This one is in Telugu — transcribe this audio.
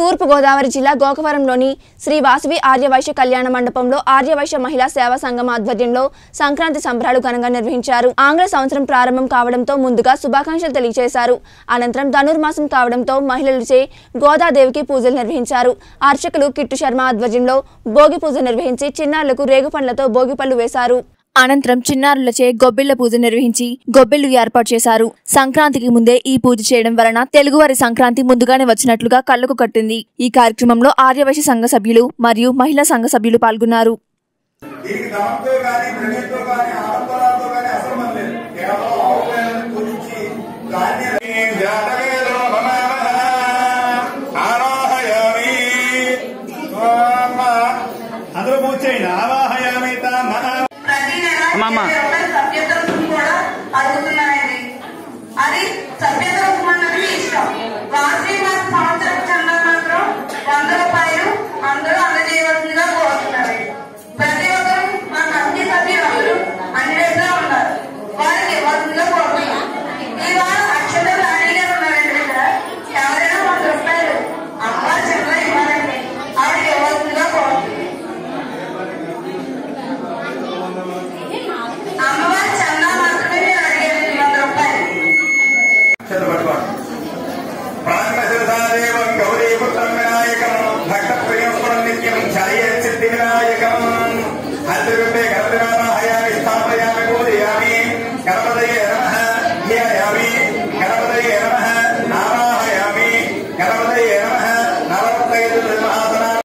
తూర్పు గోదావరి జిల్లా గోకవరంలోని శ్రీ వాసవి ఆర్యవైశ్య కళ్యాణ మండపంలో ఆర్యవైశ్య మహిళా సేవా సంఘం ఆధ్వర్యంలో సంక్రాంతి సంబరాలు ఘనంగా నిర్వహించారు ఆంగ్ల సంవత్సరం ప్రారంభం కావడంతో ముందుగా శుభాకాంక్షలు తెలియజేశారు అనంతరం ధనుర్మాసం కావడంతో మహిళలచే గోదాదేవికి పూజలు నిర్వహించారు అర్చకులు కిట్టు శర్మ ఆధ్వర్యంలో భోగి పూజ నిర్వహించి చిన్నారులకు రేగుపండ్లతో భోగి పళ్ళు వేశారు అనంతరం చిన్నారులచే గొబ్బిళ్ల పూజ నిర్వహించి గొబ్బిళ్లు ఏర్పాటు చేశారు సంక్రాంతికి ముందే ఈ పూజ చేయడం వలన తెలుగువారి సంక్రాంతి ముందుగానే వచ్చినట్లుగా కళ్లకు కట్టింది ఈ కార్యక్రమంలో ఆర్యవైశ్య సంఘ సభ్యులు మరియు మహిళా సంఘ సభ్యులు పాల్గొన్నారు దీనికి ధనంతో కానీ ద్రవ్యంతో కానీ ఆడంబరాలతో కానీ అసలు మన లేదు కేవలం ఆవుపేలను పూజించి ధాన్య జాతకేదో మమావహ ఆవాహయామి స్వామ. అందరూ పూజ చేయండి ఆవాహయామి తామ ప్రతి నెల అమ్మమ్మ. ఇరవై రూపాయల సభ్యత రుసుము కూడా అడుగుతున్నాయండి అది సభ్యత రుసుము అన్నది మీ ఇష్టం వార్షిక మాస సంవత్సరం చందా మాత్రం వంద రూపాయలు అందరూ అందజేయవలసిందిగా కోరుతున్నారు ప్రతి ఒక్కరు మా కమిటీ సభ్యులు అందరూ అన్ని రేట్లా ఉన్నారు వారికి ఇవ్వాల్సిందిగా కోరుతున్నాం ఇవాళ అక్షత రాణి గారు ఉన్నారండి ఇక్కడ ఎవరైనా వంద రూపాయలు అమ్మ చంద్ర ఇవ్వాలండి ఆవిడకి ఇవ్వాల్సిందిగా కోరుతున్నాం అమ్మవారి చందా మాత్రమే నేను అడిగేది వంద రూపాయలు చదవట్వాడు ప్రాణశిరసాదేవం గౌరీపుత్రం వినాయకం భక్త ప్రియం నిత్యం ఛాయే సిద్ధి వినాయకం హరివిందే గర్భనాథ